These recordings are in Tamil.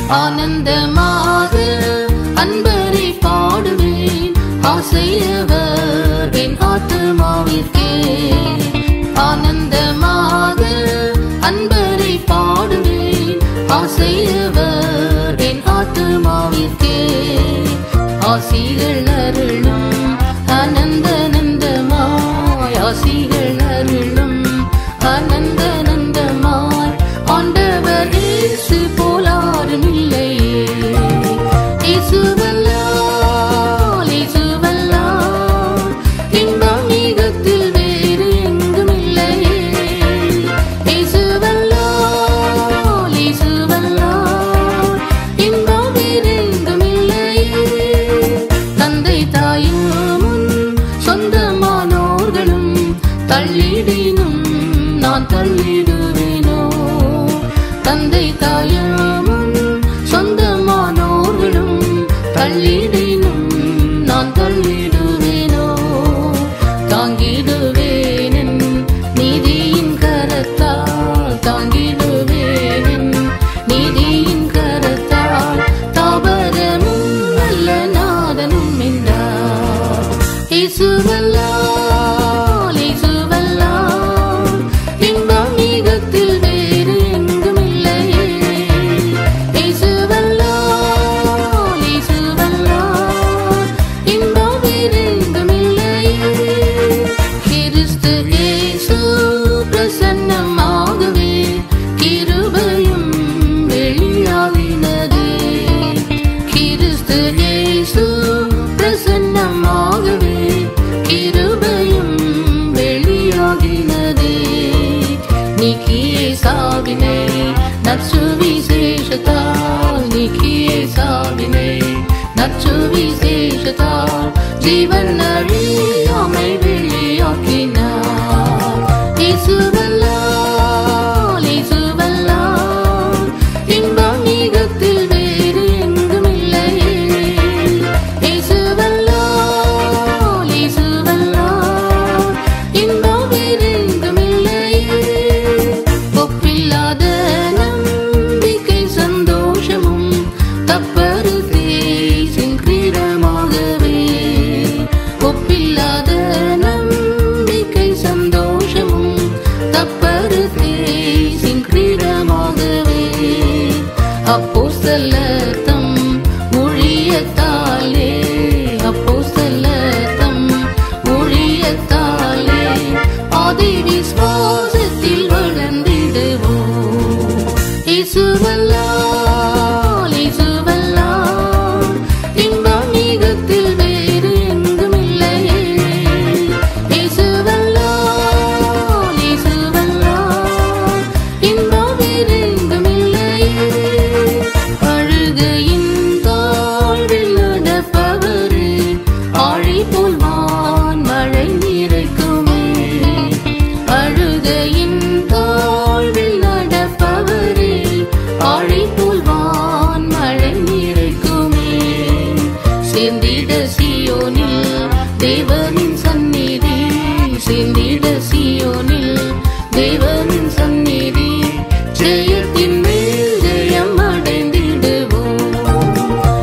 ஆனந்தமாக அன்பரை பாடுவேன் ஆசையவர் என் ஆத்மாவிற்கே ஆனந்தமாக அன்பரை பாடுவேன் ஆசையவர் என் ஆத்மாவிற்கே ஆசிகள் அருளும் அனந்தனந்தமாய் ஆசிகள் அருளும் அனந்தனந்தமாய் ஆண்டவர் இயேசு போலாரும் இல்லையே இயேசுவல்லால் இயேசுவல்லால் இன்பம் மிகத்தில் வேறு எங்கும் இல்லையே இயேசுவல்லால் இயேசுவல்லால் இன்பம் வேறு எங்கும் இல்லையே தந்தை தாயும் முன் சொந்தமானோர்களும் தள்ளிடினும் நான் தள்ளிடுவேனோ தந்தை தாயும் முன் சொந்தமானோர்களும் தள்ளிடினும் நான் தள்ளிடுவேனோ தாங்கிடுவேன் நீதியின் கரத்தால் தாங்கிடுவேன் நீதியின் கரத்தால் தாபரமும் நல்ல நாதனும் என்றார் இசுவல்லால் இசுவல்லால் இன்பம் மிகத்தில் வேறு எங்கும் இல்லையே இசுவல்லால் இசுவல்லால் இன்பம் வேறு எங்கும் இல்லையே கிறிஸ்து இயேசு பிரசன்னமாகவே கிருபையும் வெளியாகினதே கிறிஸ்து இயேசு பிரசன்னமாகவே கிருபையும் வெளியாகினதே நீக்கியே சாவினை நற்சுவிசேஷத்தால் நீக்கியே சாவினை நற்சுவிசேஷத்தால் ஜீவன் அழியாமை வெளியாக்கினார் இயேசுவல்லால் இயேசுவல்லால் இன்பம் மிகத்தில் வேறு எங்கும் இல்லையே இயேசுவல்லால் இயேசுவல்லால் இன்பம் வேறு எங்கும் இல்லையே ஒப்பில்லாத நம்பிக்கை சந்தோஷமும் தப்பறு தேசின் கிரீடமாகவே ஒப்பில்லாத நம்பிக்கை சந்தோஷமும் தப்பறு தேசின் கிரீடமாகவே அப்போஸ்தலர் தம் ஊழியத்தாலே அப்போஸ்தலர் தம் ஊழியத்தாலே ஆதி விசுவாசத்தில் வளர்ந்திடுவோம் இசுவல்லால் இசுவல்லால் இன்பம் மிகத்தில் வேறு எங்கும் இல்லையே இசுவல்லால் இசுவல்லால் இன்பம் வேறு எங்கும் இல்லையே அழுகையின் தாழ்வில் நடப்பவரே ஆழி போல் வான் மழை நிறைக்குமே அழுகையின் தாழ்வில் நடப்பவரே ஆழி போல் வான் மழை நிறைக்குமே சேர்ந்திட சியோனில் தேவனின் சந்நிதி சேர்ந்திட சியோனில் தேவனின் சந்நிதி ஜெயத்தின் மேல் ஜெயம் அடைந்திடுவோம்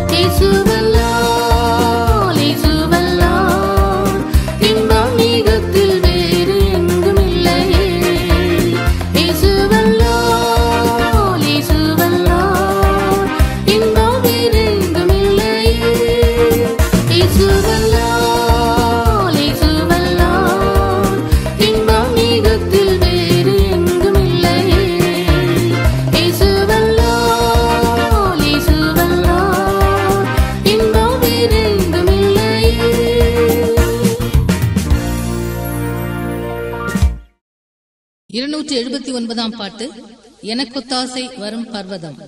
இசுவல்லால் இசுவல்லால் இன்பம் மிகத்தில் வேறு எங்கும் இல்லையே இசுவல்லால் இசுவல்லால் இன்பம் வேறு எங்கும் இல்லையே இசுவல்லால் இசுவல்லால் இன்பம் மிகத்தில் வேறு எங்கும் இல்லையே இசுவல்லால் இசுவல்லால் இன்பம் வேறு எங்கும் இல்லையே இருநூற்றி எழுபத்தி ஒன்பதாம் பாட்டு எனக்கொத்தாசை வரும் பர்வதம்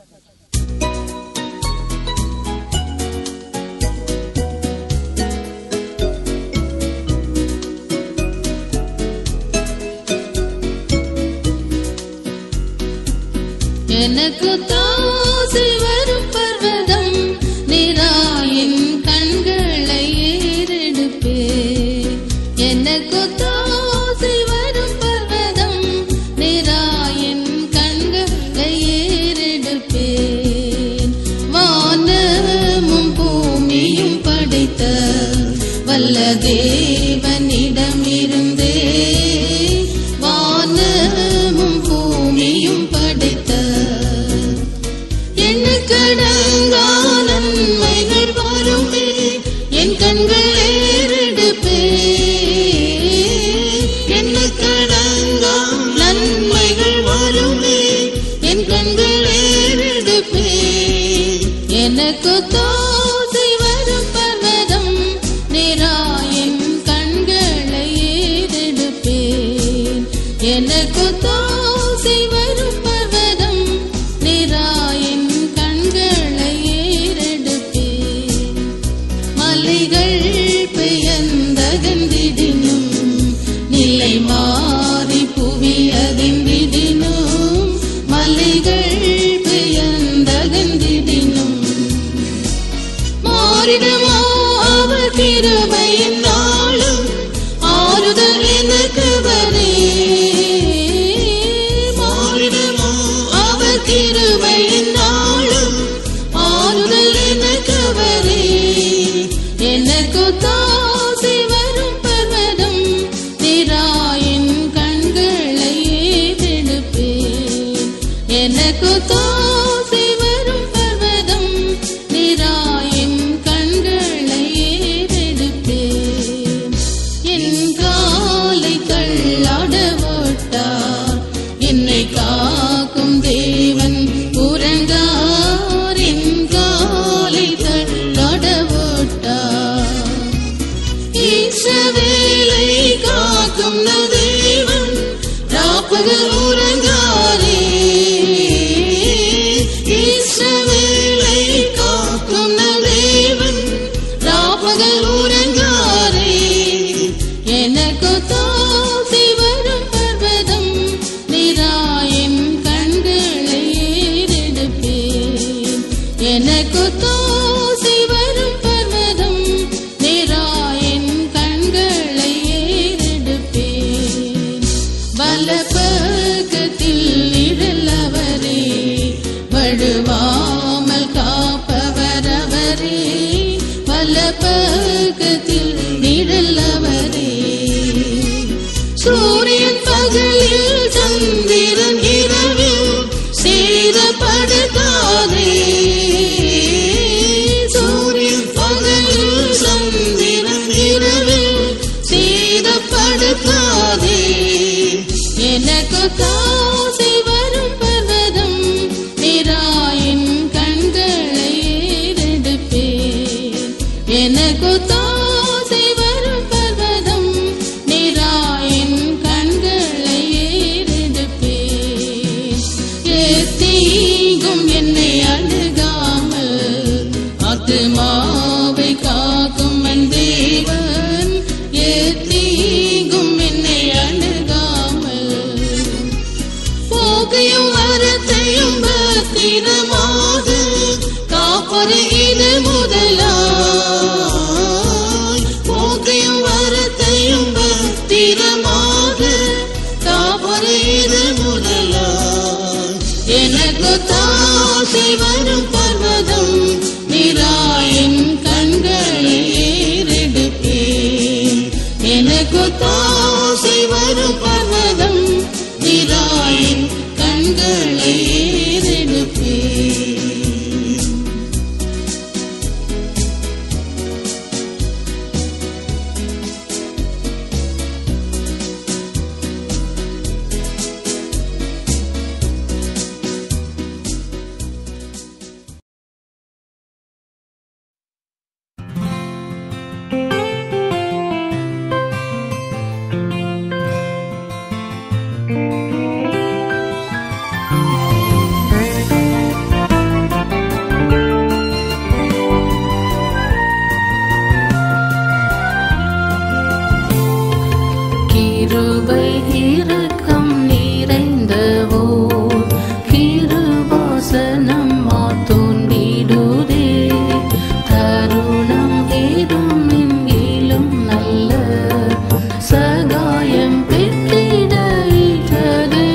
எனக்கு தாசி வரும் பர்வதம் நிராயின் கண்களை ஏறெடுப்பே எனக்கு தாசி வரும் பர்வதம் நிராயின் கண்களை ஏறெடுப்பே எனக்கு தோசை வரும் பர்வதம் நிராயின் கண்களை ஏறெடுப்பேன் மலைகள் பெயர்ந்தகன்றிடினும் நிலை மாறி புவி அதிர்ந்திடினும் மலைகள் பெயர்ந்தகன்றிடினும் மாறிடுமோ அவர் கிருபையின் நாளும் ஆறுதல் எனக்கு வரே மாறிடுமோ அவர் கிருபையின் நாளும் ஆறுதல் எனக்கு வரே எனக்கு தாசி வரும் பர்வதம் நிராயின் கண்களை ஏறெடுப்பேன் எனக்கு தாசி வரும் பர்வதம் நிராயின் கண்களை ஏறெடுப்பேன் என் காலை தள்ளாட ஓட்டார் என்னை காக்கும் தேவன் உறங்கார் என் காலை தள்ளாட ஓட்டார் ஈஸ்வவேலை காக்கும் நல் தேவன் ராப்பகல் உறங்காரே ஈஸ்வவேலை காக்கும் நல் தேவன் ராப்பகல் உறங்காரே எனக்கு தோசி வரும் பர்வதம் நிராயின் கண்களை ஏறெடுப்பேன் எனக்கு தோசி வரும் பர்வதம் நிராயின் கண்களை ஏறெடுப்பேன் வலப்பக்கத்தில் நிழலவரே வழுவாமல் காப்பவர் அவரே வலப்பக்கத்தில் நிழலவரே சூரியன் பகலில் சந்திரன் இரவில் சேதப்படுத்தாதே சூரியன் பகலில் சந்திரன் இரவில் சேதப்படுத்தாதே எனக்கு காசை வரும் பர்வதம் நிராயின் கண்களை ஏறெடுப்பேன் எனக்கு தாசை வரும் பர்வதம் நிராயின் கண்களை ஏறெடுப்பேன் ஏத்தீங்கும் என்னை அணுகாமல் ஆத்துமாவை காக்கும் என் தேவன் ஏத்தீங்கும் என்னை அணுகாமல் போகையும் வரத்தையும் பத்திரமாக காப்பது இது முதலாய் போகையும் வரத்தையும் பத்திரமாக காப்பது இது முதலாய் எனக்கு தாசை வரும் பர்வதம் நிராயின் கண்களை ஏறெடுப்பேன் எனக்கு தாசை வரும் பர்வதம் நிராயின் கண்களை ஏறெடுப்பேன் கிருபை இரக்கம் நிறைந்தவோ கிருபாசனம் மாத்தோன்றிடுதே தருணம் ஏதும் எங்கிலும் நல்ல சகாயம் பெற்றிட ஈற்றதே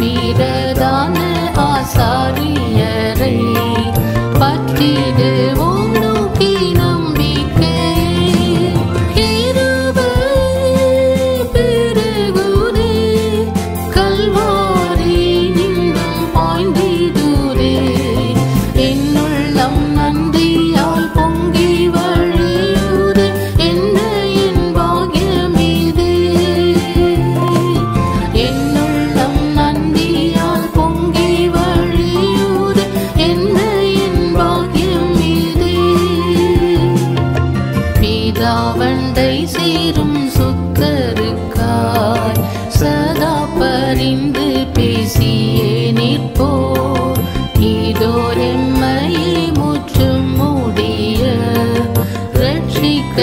பிரதான ஆசாரியரை பற்றிடுவோம் நோக்கி நம்பிக்கை கிருபை பெருகுதே கல்வாரி நின்றும் பாய்ந்திடுதே என்னுள்ளம் நன்றியால் பொங்கி வழியுதே என்ன என் பாகியமிது என்னுள்ளம் நன்றியால் பொங்கி வழியுதே என்ன என் பாகியமிது பிதாவண்டை சேரும் சுத்தருக்காய் சதா பரிந்து பேசியே நிற்போர் இதோ எம்மையை முற்றும் மூடிய ரட்சிக்க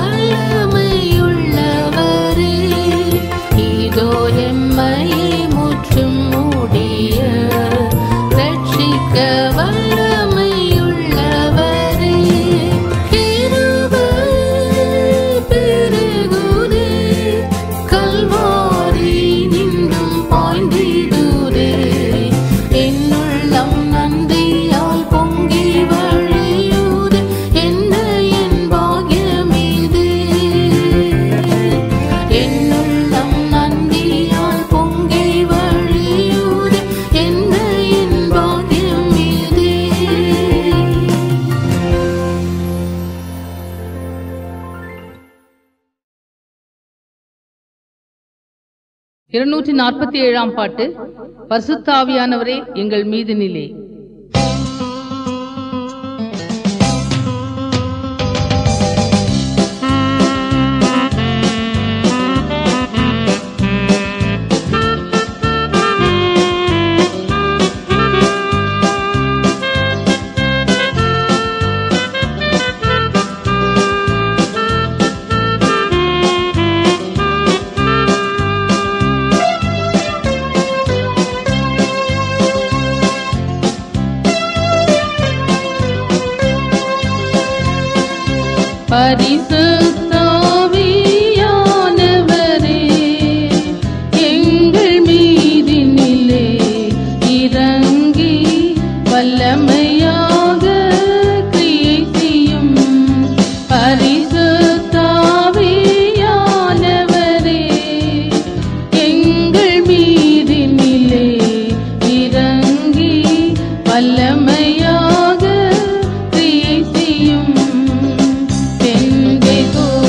வல்லமையுள்ளவரே இதோ எம்மையை முற்றும் மூடிய ரட்சிக்க வல்லமையுள்ளவரே கிருபை பெருகுதே கல்வாரி நின்றும் பாய்ந்திடுதே என்னுள்ளம் நன்றியால் பொங்கி வழியுதே என்ன என் பாகியமிது என்னுள்ளம் நன்றியால் பொங்கி வழியுதே என்ன என் பாகியமிது இருநூற்றி நாற்பத்தி ஏழாம் பாட்டு பரிசுத்தாவியானவரே எங்கள் மீது நிலே பரிசுத்தாவியானவரே எங்கள் மீதினிலே இறங்கி வல்லமையாக கிரியை செய்யும் பரிசுத்தாவியானவரே எங்கள் மீதினிலே இறங்கி வல்லமையாக கிரியை செய்யும் பெண்கள்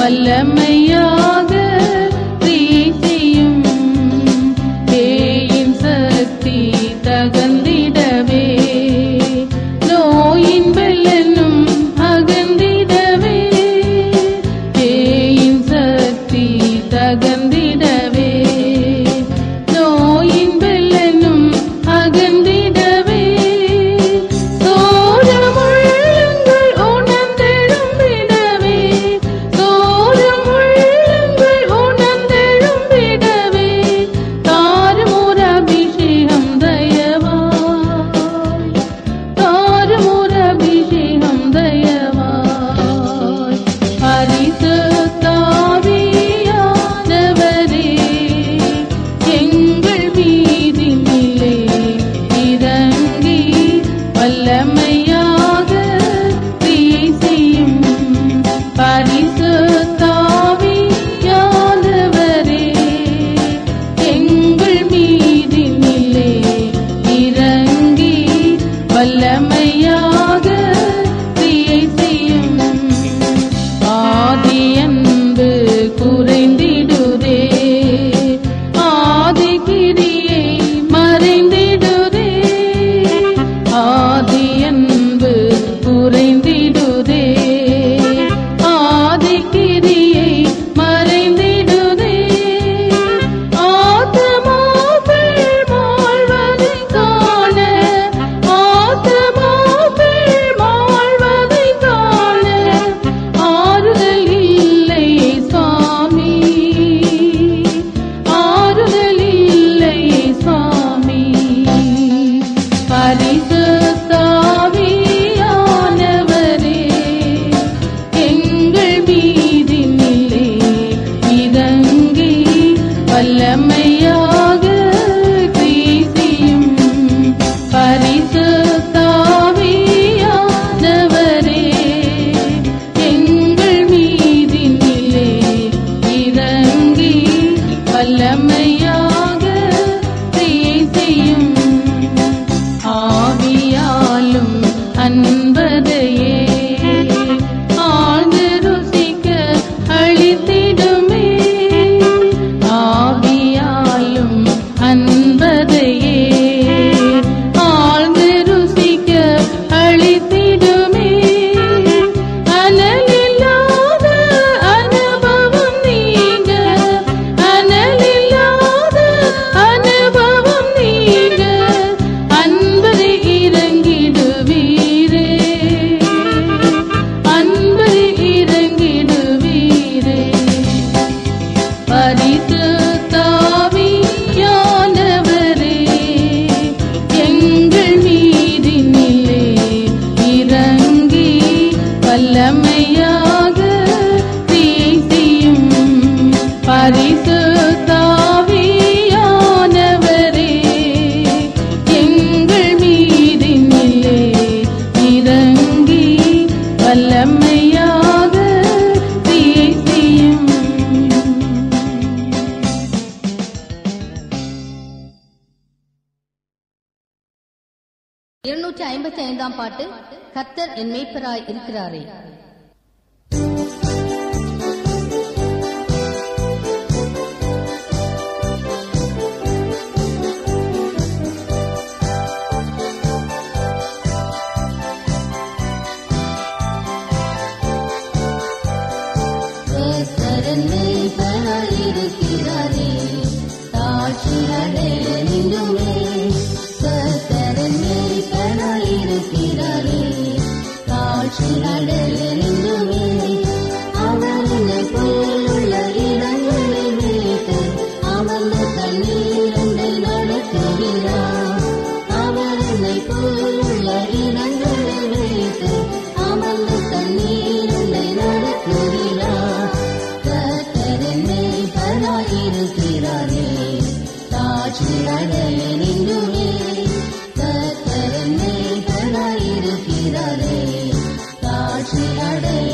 வல்லமையாக கிரியை செய்யும் பேயின் சக்தி தகந்திடவே நோயின் வெள்ளனும் அகந்திடவே பேயின் சக்தி தகந்திடவே நோயின் வெள்ளனும் அகந்திடவே சோரமுள்ளங்கள் உணர்ந்தெழும்பிடவே சோரமுள்ளங்கள் உணர்ந்தெழும்பிடவே தாருமோர் அபிஷேகம் தயவாய் தாருமோர் அபிஷேகம் தயவாய் பரிசுத்தாவியானவரே எங்கள் மீதினிலே இறங்கி வல்லமையாக கிரியை செய்யும் பரிசுத்தாவியானவரே எங்கள் மீதினிலே இறங்கி வல்லமையாக கிரியை செய்யும் ஆதி அன்பு குறைந்திடுதே ஆதி கிரியை மறைந்திடுதே ஆதி அன்பு குறைந்திடுதே ஆதி கிரியை மறைந்திடுதே ஆத்மாக்கள் வாழ்வதைக் காண ஆத்மாக்கள் வாழ்வதைக் காண ஆறுதல் இல்லை சுவாமி ஆறுதல் இல்லை சுவாமி பரிசுத்தாவியானவரே எங்கள் மீதினிலே இறங்கி வல்லமையாக கிரியை செய்யும் பரிசுத்தாவியானவரே எங்கள் மீதினிலே இறங்கி வல்லமையாக கிரியை செய்யும் ஆவியாலும் அன்பதையே ஆழ்ந்து ருசிக்க அழித்திடுமே ஆவியாலும் அன்பதையே ஆழ்ந்து ருசிக்க அழித்திடுமே அனலில்லாத அனுபவம் நீங்க அனலில்லாத அனுபவம் நீங்க அன்பரை இறங்கிடுவீரே அன்பரை இறங்கிடுவீரே பரிசுத்தாவியானவரே எங்கள் மீதினிலே இறங்கி வல்லமையாக கிரியை செய்யும் பரிசுத்தாவியானவரே எங்கள் மீதினிலே இறங்கி வல்லமையாக கிரியை செய்யும் இருநூற்றி ஐம்பத்தி ஐந்தாம் பாட்டு கர்த்தர் என் மேய்ப்பராய் இருக்கிறாரே கர்த்தர் என் மேய்ப்பராய் இருக்கிறாரே தாழ்ச்சி அடையலிங்குமே கர்த்தர் என் மேய்ப்பராய் இருக்கிறாரே தாழ்ச்சி அடையலிங்குமே அவர் என்னை போலுள்ள இடங்களை மேய்த்து அமர்ந்த தண்ணீர் என்னை நடத்துகிறார் அவர் என்னை போலுள்ள இடங்களை மேய்த்து அமர்ந்த தண்ணீர் என்னை நடத்துகிறார் கர்த்தர் என்னை பராயிருக்கிறாரே தாட்சி அடைய நின்றுமே கர்த்தர் என்னை பராயிருக்கிறாரே தாட்சி அடைய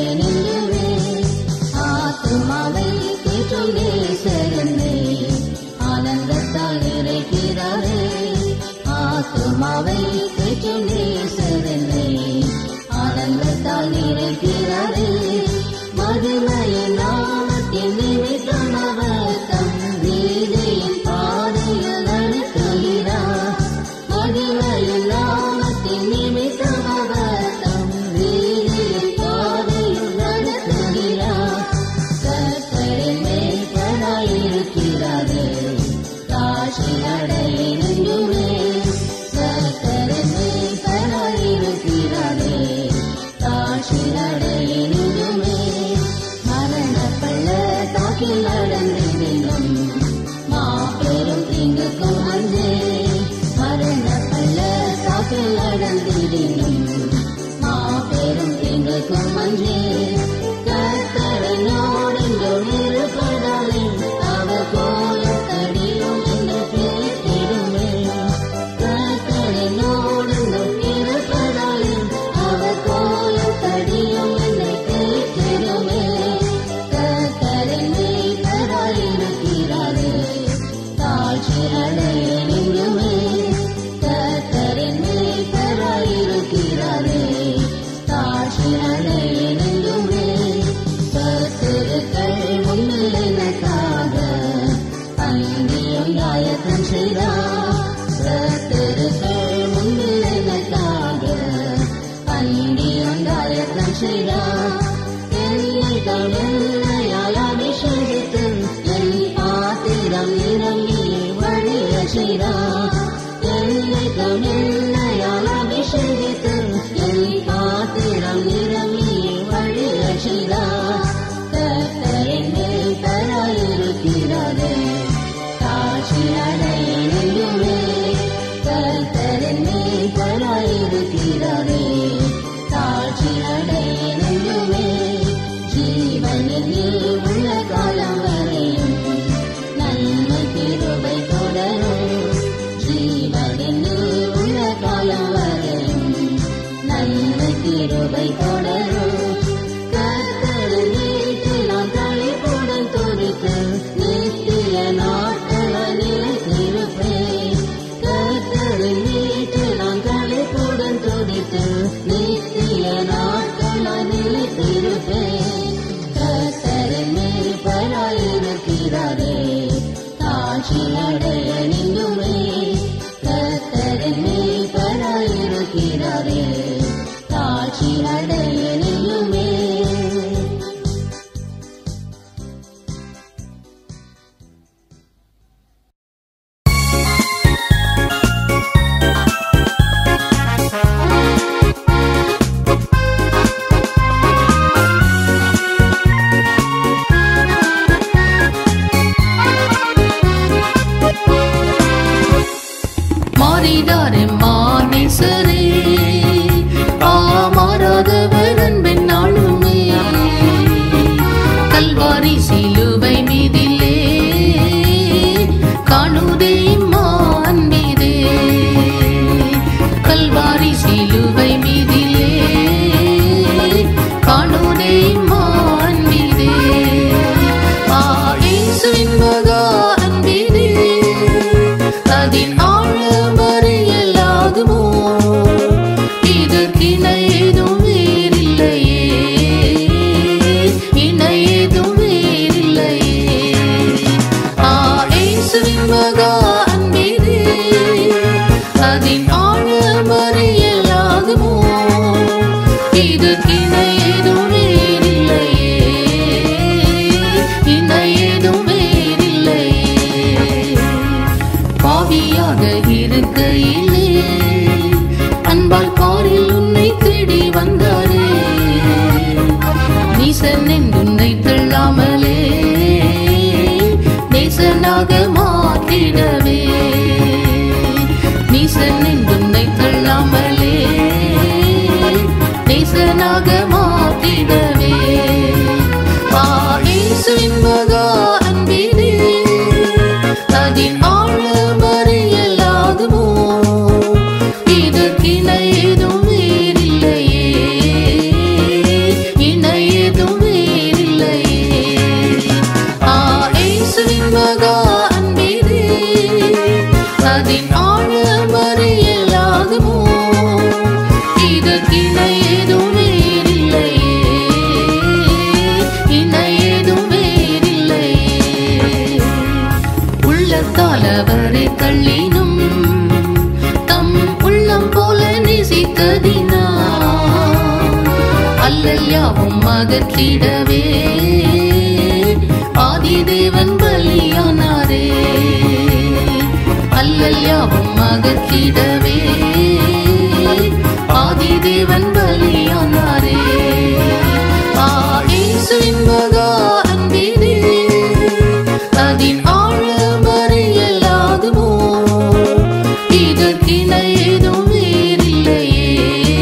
எனினும் மாபெரும் தீங்குக்கும் அஞ்சே கர்த்தரனோடென்றும் இருப்பதாலே அவர் கோலத்தடியும் என்று கேட்டிடுமே கர்த்தரனோடென்றும் இருப்பதாலே அவர் கோலத்தடியும் என்று கேட்டிடுமே கர்த்தரின் மேய்ப்பராயிருக்கிறாரே தாழ்ச்சி அடைய நின்றுமே கர்த்தரின் மேய்ப்பராயிருக்கிறாரே தாழ்ச்சி அடைய நின்றுமே சத்துருக்கள் முன்னில் எனக்காக அங்கியும் ஆயத்தம் செய்தார் சத்துருக்கள் முன்னில் எனக்காக அங்கியும் ஆயத்தம் செய்தார் என்னை தமிழையால் அபிஷேகித்து என் பாத்திரம் நிரம்பி வழிய செய்தார் என்னை தமிழையால் அபிஷேகித்து என் பாத்திரம் நிரம்பி வழிய செய்தார் கர்த்தரின் மேல் தராயிருக்கிறாரே காட்சி அடைய நின்றுமே கர்த்தரின் மேல் தராயிருக்கிறாரே காட்சி அடைய நின்றுமே ஜீவனில் உள்ள காலம் வரையும் நன்மை கிருபை தொடரும் ஜீவனில் உள்ள காலம் வரையும் நன்மை கிருபை தொடரும் கர்த்தரின் வீட்டில் நாம் தளிப்புடன் துதித்து நித்திய நாட்கள் நிலைத்திருப்பேன் கர்த்தரின் வீட்டில் நாம் தளிப்புடன் துதித்து நித்திய நாட்கள் நிலைத்திருப்பேன் கர்த்தரின் மேல் பராயிருக்கிறாரே காட்சி அடைய நின்றுமே கர்த்தரின் மேல் பராயிருக்கிறாரே காட்சி அடைய நின்றுமே மாறிடாரே மானேசரே ஆ மாறாதவர் அன்பின் நாளுமே கல்வாரி சிலுவை மீதிலே காணுதே மான்மீதே கல்வாரி சிலுவை மீதிலே காணுதே மான்மீதே ஆ இயேசுவின் மகா அன்பிதே அதின் ஆழம் அறியலாகுமோ இதற்கிணை ஏதும் வேறில்லையே இணை ஏதும் வேறில்லையே ஆ இயேசுவின் மகா அன்பிதே அதின் ஆழம் அறியலாகுமோ இதற்கிணை ஏதும் வேறில்லையே இணை ஏதும் வேறில்லையே பாவியாக இருக்கையிலே அன்பால் பாரில் உன்னை தேடி வந்தாரே நீசன் உன்னை தள்ளாமலே நேசனாக மாற்றிடவே நீசன் உன்னை தள்ளாமலே நேசனாக மாற்றிடவே ஆ இயேசுவின் மகா அன்பினே அதின் ஆழம் அறியலாகுமோ இதற்கிணை ஏதும் வேறில்லையே இணை ஏதும் வேறில்லையே ஆ இயேசுவின் மகா அன்பினே அதின் ஆழம் அறியலாகுமோ இதற்கிணை ஏதும் வேறில்லையே இணை ஏதும் வேறில்லையே உள்ளத்தால் அவரை தள்ளினும் தம் உள்ளம் போல நேசித்ததினா அல்லல் யாவும் அகற்றிடவே ஆதிதேவன் பலியானாரே அல்லல் யாவும் அகற்றிடவே ஆதிதேவன் பலியானாரே ஆ இயேசுவின் மகா அன்பினே அதின் ஆழம் அறியலாகுமோ இதற்கிணை ஏதும் வேறில்லையே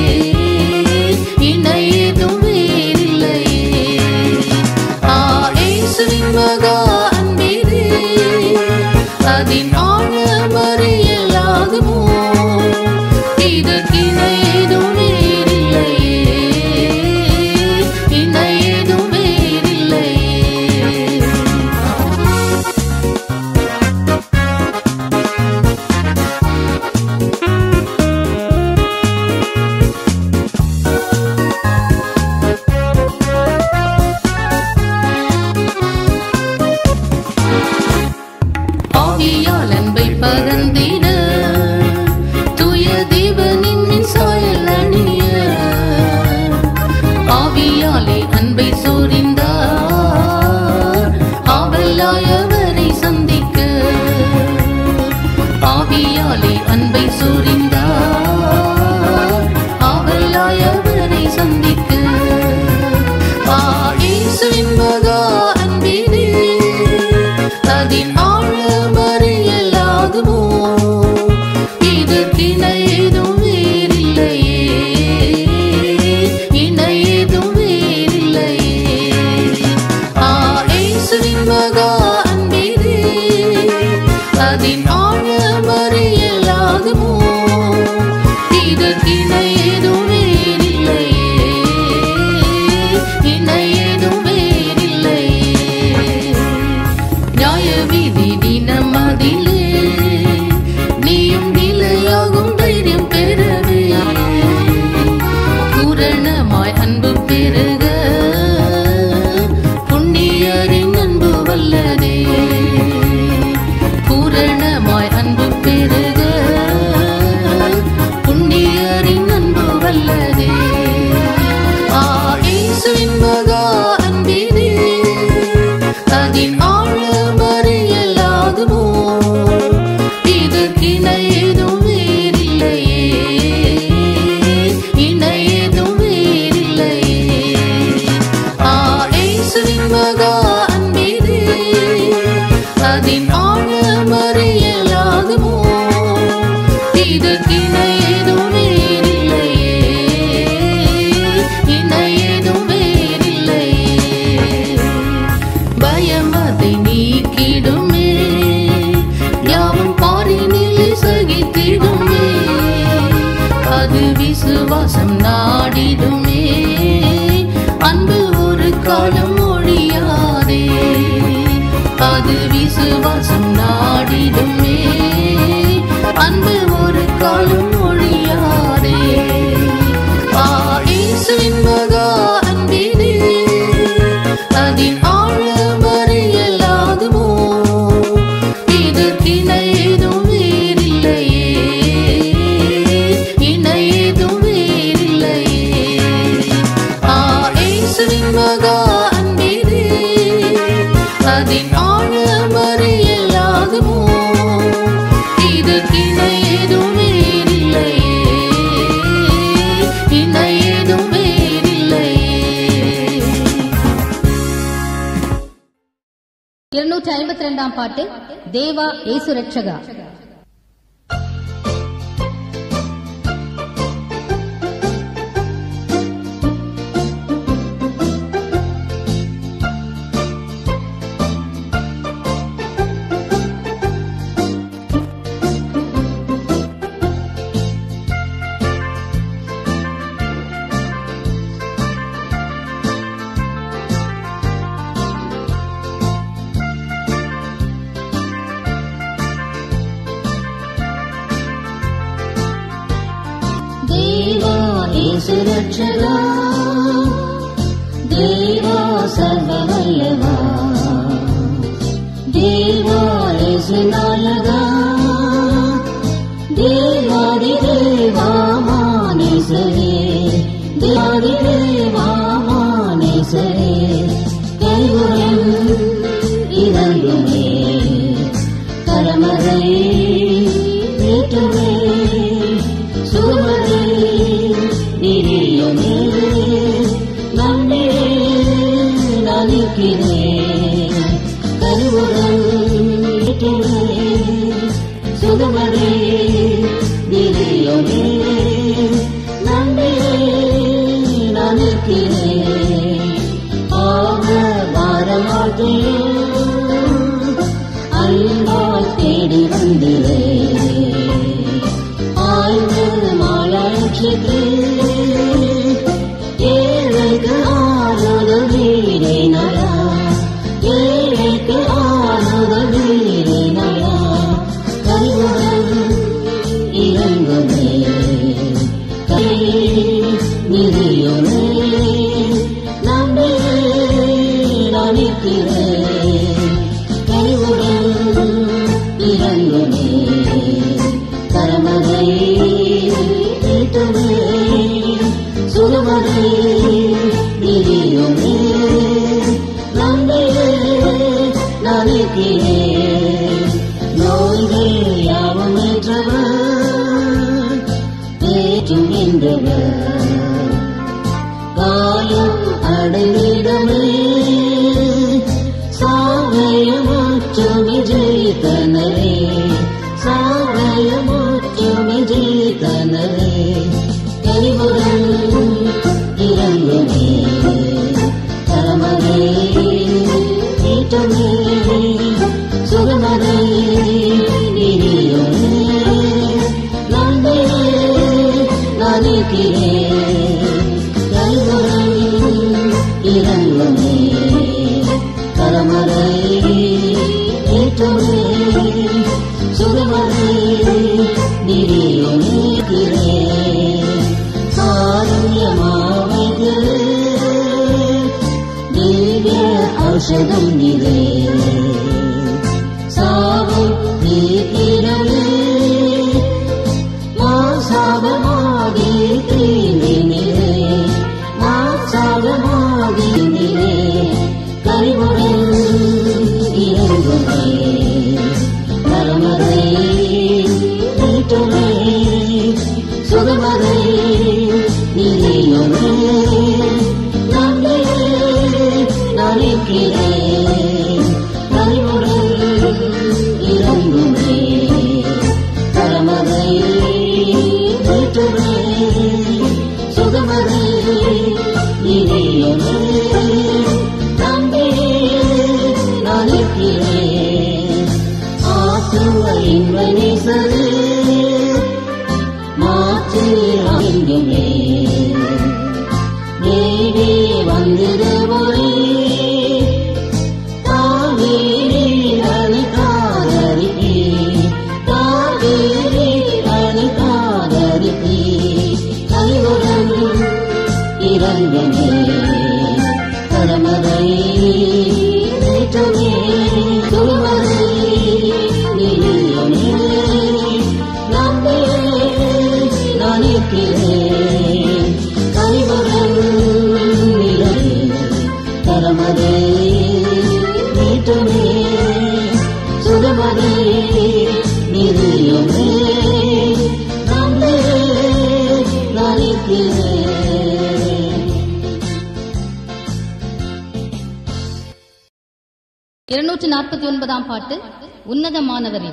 விசுவாசம் நாடிடுமே அன்பு ஒரு காலம் ஒழியாதே அது விசுவாசம் நாடிடுமே அன்பு ஒரு காலம் ஒழியாதே ஆ, இயேசுவின் மகா அன்பினே அதின் ஆழம் அறியலாகுமோ இதற்கிணை ஏதும் வேறில்லையே இணை ஏதும் வேறில்லையே ஆ இயேசுவின் மகா அன்பினே அதின் ஆழம் அறியலாகுமோ இதற்கிணை ஏதும் வேறில்லையே இணை ஏதும் வேறில்லையே இருநூற்றி ஐம்பத்தி ரெண்டாம் பாட்டு தேவா ஏசு ரட்சகா தேவா இயேசு ரட்சகா தேவா சர்வவல்லவா தேவா இயேசு நாயகா தேவாதி தேவா மானேசரே தேவாதி தேவா மானேசரே கைகுரம் இறங்குமே கரமரை நீட்டுமே சுமதி நிறியுமே நம்பே நலிக்கிறே கருவுடன் நீட்டுமே சுகமதி நிறியுமே நம்பே நலிக்கிறே ஆக வாரமாட்டேன் அன்பால் தேடி வந்திரே ஆய்ந்து மாலாட்சிக்கு ஏழைக்கு ஆறுதல் வீரே நயா ஏழைக்கு ஆறுதல் வீரே நயா கருவுடன் இறங்குமே கை நிதியுமே நம்பி நடிக்கிறேன் கைவுடன் இறங்குமே கரமதை நீட்டுமே சுகமதை நிதியுமே நம்பி நடிக்கிறேன் நோய்கள் யாவும் ஏற்றவர் ஏற்றும் என்றவர் காயம் அடைந்திடமே சாவயமுற்றுமி ஜெயித்தனரே சாவயமுற்றுமி ஜெயித்தனரே கனிவுடன் இறங்குமே தரமரே நீட்டுமே சுகமரே நிதியுமே நம்பே நலிக்கிறேன் கைகுரம் இறங்குமே கரமரை ஏற்றுமே சுகமரை நிதியுமே காருண்யமாவது திவ்ய ஔஷதம் நிலே சாவும் நீக்கிறமே மாசாபமாகி தீவினிலே மாசாபமாகினிலே கரிமுடன் இறங்குமே கரமதை நீட்டுமே சுகமதை நிலையுமே நம்பே நலிக்கிறேன் இறங்குமே பரமரை ஏற்றுமே துருவரை நிலையுமே நம்பியே நான் இருக்கிறேன் கரிபுரம் நிலை பரமரை ஏற்றுமே சுகமரை நிலையுமே நம்பியே நான் இருக்கிறேன் இருநூற்று நாற்பத்தி ஒன்பதாம் பாட்டு உன்னதமானவரின்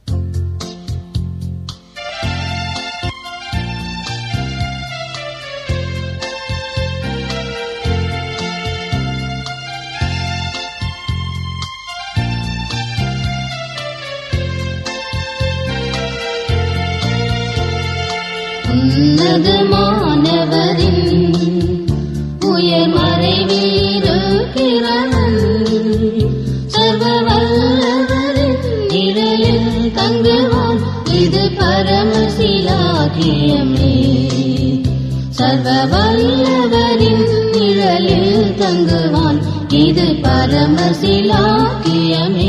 உன்னதமானவரின் உயர் மறைவீருக்கிறவன் சர்வ வல்லவரின் நிழலில் தங்குவான் இது பரமசிலாகியமே சர்வ வல்லவரின் நிழலில் தங்குவான் இது பரமசிலாக்கியமே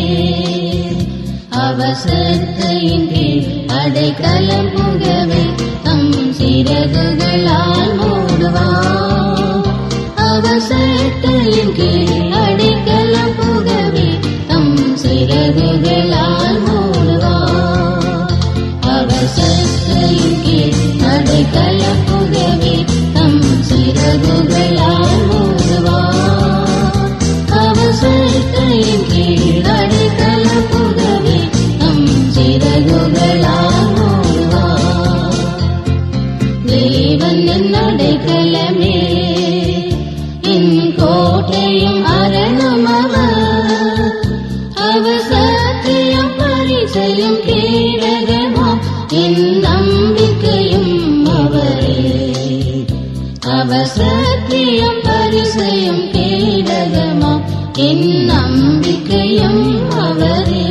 அவசரத்தையின் கீழ் அடைக்கலம் புகவே தம் சிறகுகளால் மூடுவான் அவசரத்தையின் கீழ் அடைக்கலம் புகவே தம் சிறகுகளால் மூடுவான் அவசரத்தையின் கீழ் அடைக்கலம் புகவே தம் சிறகுகளால் மூடுவான் அவசரத்தையின் கீழ் அடைக்கலம் புகவே தம் சிறகுகளால் மூடுவான் தேவன் என் அடைக்கலமே என் கோட்டையும் அரணும் அவர் அவர் சத்தியம் பரிசையும் கேடகமாம் என் நம்பிக்கையும் அவரே அவர் சத்தியம் பரிசையும் கேடகமாம் என் நம்பிக்கையும் அவரே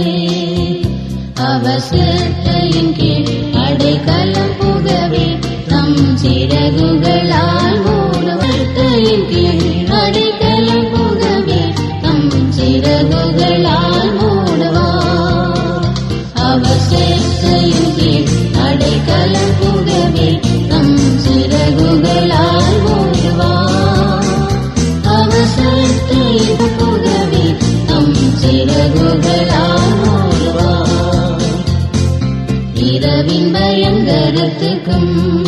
அவசரத்தையின் கீழ் அடைக்கலம் புகவே தம் சிறகுகளால் மூடுவத்தையின் கீழ் அடைக்கலம் புகவே தம் சிறகுகளால் மூடுவார் அவசரத்தையின் கீழ் அடைக்கலம் புகவே தம் சிறகுகளால் மூடுவார் அவசரத்தையின் புகவே தம் சிறகுகளால் மூடுவார் இரவின் பயங்கரத்துக்கும்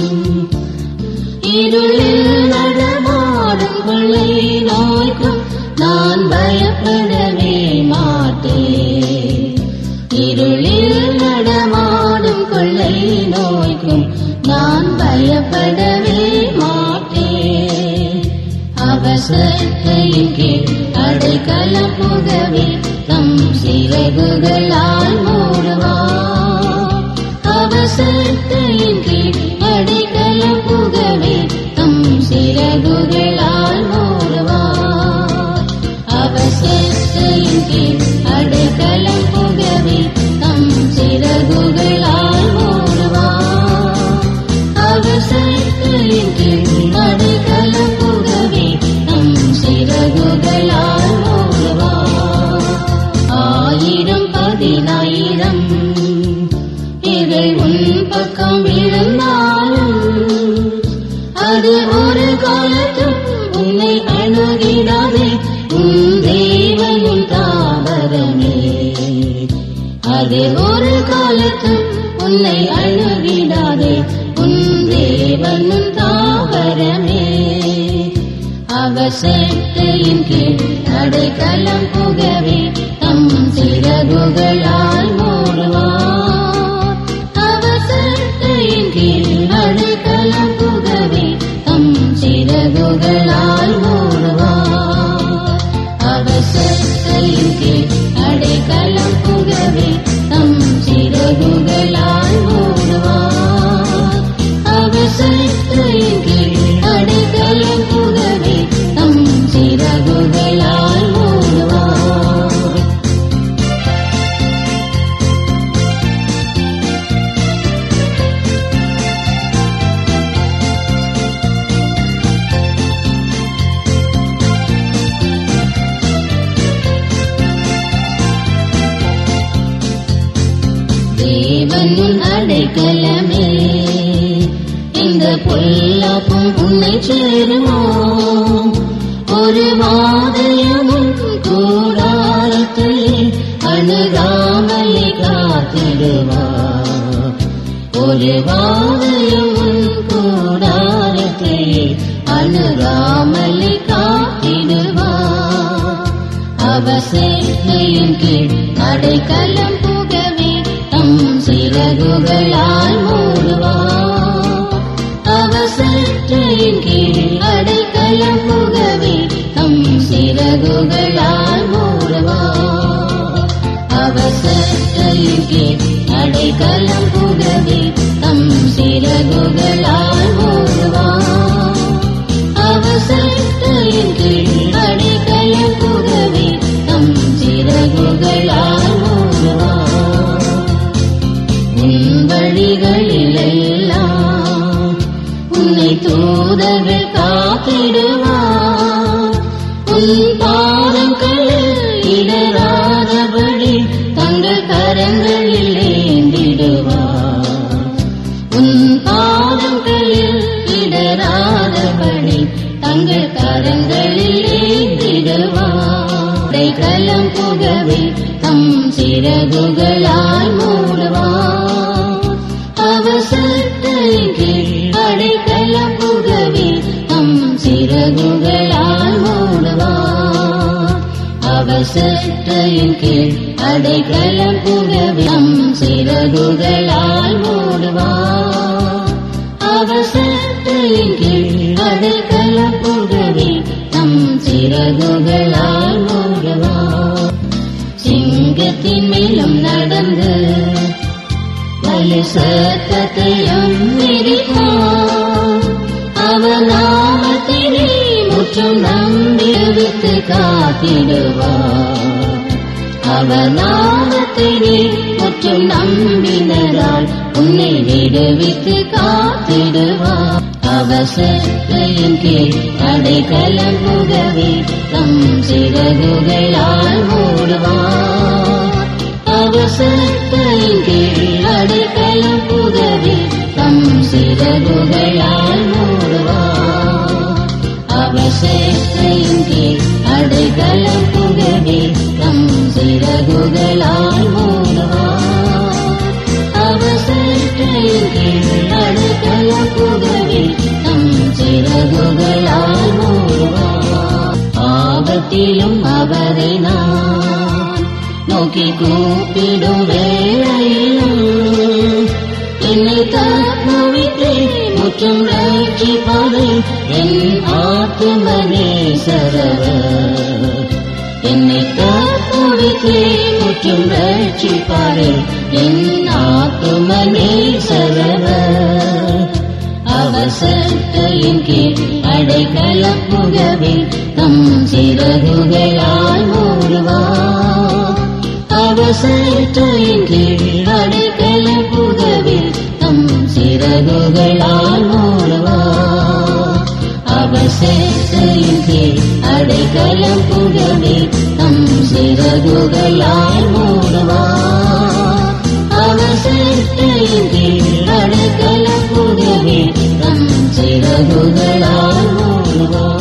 இருளில் நடமாடும் கொள்ளை நோய்க்கும் நான் பயப்படவே மாட்டேன் இருளில் நடமாடும் கொள்ளை நோய்க்கும் நான் பயப்படவே மாட்டேன் அவசரத்தையின் கீழ் அடைக்கலம் புகவே தம் சிறகுகளால் மூடுவார் அவசரத்தையின் கீழ் அடைக்கலம் புகவே தம் சிறகுகளால் மூடுவார் அவசரத்தையின் கீழ் அடைக்கலம் புகவே தம் சிறகுகளால் மூடுவார் அவசரத்தையின் கீழ் அடைக்கலம் புகவே தம் சிறகுகளால் மூடுவார் ஆயிரம் பதினாயிரம் இதை உன் பக்கம் விழுந்தாலும் அது ஒரு காலத்தும் உன்னை அணுகிடாதே உன் தேவனின் தாவரமே அது ஒரு காலத்தும் உன்னை அணுகிடாதே உன் தேவனும் தாவரமே அவசரத்தையின் கீழ் அடைக்கலம் புகவே தம் சிறகுகளால் மூடுவார் அவசரத்தையின் கீழ் அடைக்கலம் புகவே தம் சிறகுகளால் மூடுவார் அவசரத்தையின் கீழ் அடைக்கலம் புகவே தம் சிறகுகளால் மூடுவார் அவசரத்தையின் கீழ் அடைக்கலம் புகவே தம் சிறகுகளால் மூடுவார் அடைக்கலமே இந்த பொல்லாப்பும் உன்னை சேருமோ ஒரு வாதையமும் கூடாரத்தை அணுகாமலே காத்திடுவார் ஒரு வாதையமும் கூடாரத்தை அணுகாமலே காத்திடுவார் அவசேட்டையின் கீழ் அடைக்கலம் புகவே தம் சிறகுகளால் மூடுவார் அவசேட்டையின் கீழ் அடைக்கலம் புகவே தம் சிறகுகளால் மூடுவார் அவசேட்டையின் கீழ் அடைக்கலம் புகவே தம் சிறகுகளால் மூடுவார் அவசரத்தையின் கீழ் அடைக்கலம் புகவே தம் சிறகுகளால் மூடுவார் உன் வழிகளில் எல்லாம் உன்னை தூதர்கள் காத்திடுவார் உன் பாதங்களில் இடராதபடி தங்கள் கரங்களில் ஏந்திடுவார் உன் பாதங்களில் இடராதபடி தங்கள் கரங்களில் ஏந்திடுவார் கலம் புகவே தம் சிறகுகளால் மூடுவார் அவசரத்தின் கீழ் அடைக்கலம் புகவே தம் சிறகுகளால் மூடுவார் அவசரத்தின் கீழ் அடைக்கலம் புகவே தம் சிறகுகளால் மூடுவார் அவசரத்தின் கீழ் அடைக்கலம் புகவே தம் சிறகுகளால் மூடுவார் சிங்கத்தின் மேலும் நடந்து வலு சத்தத்தையும் மிதிப்பார் அவர் நாமத்தினை முற்றும் நம்பி விட்டு காத்திடுவார் அவர் நாமத்தினை முற்றும் நம்பினரால் உன்னை விடுவித்து காத்திடுவார் அவசரத்தையின் கீழ் அடைக்கலம் புகவே தம் சிறகுகளால் மூடுவார் அவசரத்தையின் கீழ் அடைக்கலம் புகவே தம் சிறகுகளால் மூடுவார் அவசரத்தையின் கீழ் அடைக்கலம் புகவே தம் சிறகுகளால் மூடுவார் அவசரத்தையின் கீழ் அடைக்கலம் புகவே தம் சிறகுகளால் மூடுவார் ஆபத்திலும் அவரை நான் நோக்கி கூப்பிடும் வேளையிலும் என்னை தப்புவித்தே முற்றும் ரட்சிப்பாதை என் ஆத்துமனே சரவர் என்னை தப்புவித்தே முற்றும் ரட்சிப்பாதை என் ஆத்துமனே சரவர் அவசரத்தையின் கீழ் அடைக்கலம் புகவே தம் சிறகுகளால் மூடுவார் அவசரத்தையின் கீழ் அடைக்கலம் புகவே தம் சிறகுகளால் மூடுவார் அவசரத்தையின் கீழ் அடைக்கலம் புகவே தம் சிறகுகளால் மூடுவார் அவசரத்தையின் கீழ் அடைக்கலம் புகவே தம் சிறகுகளால் மூடுவார்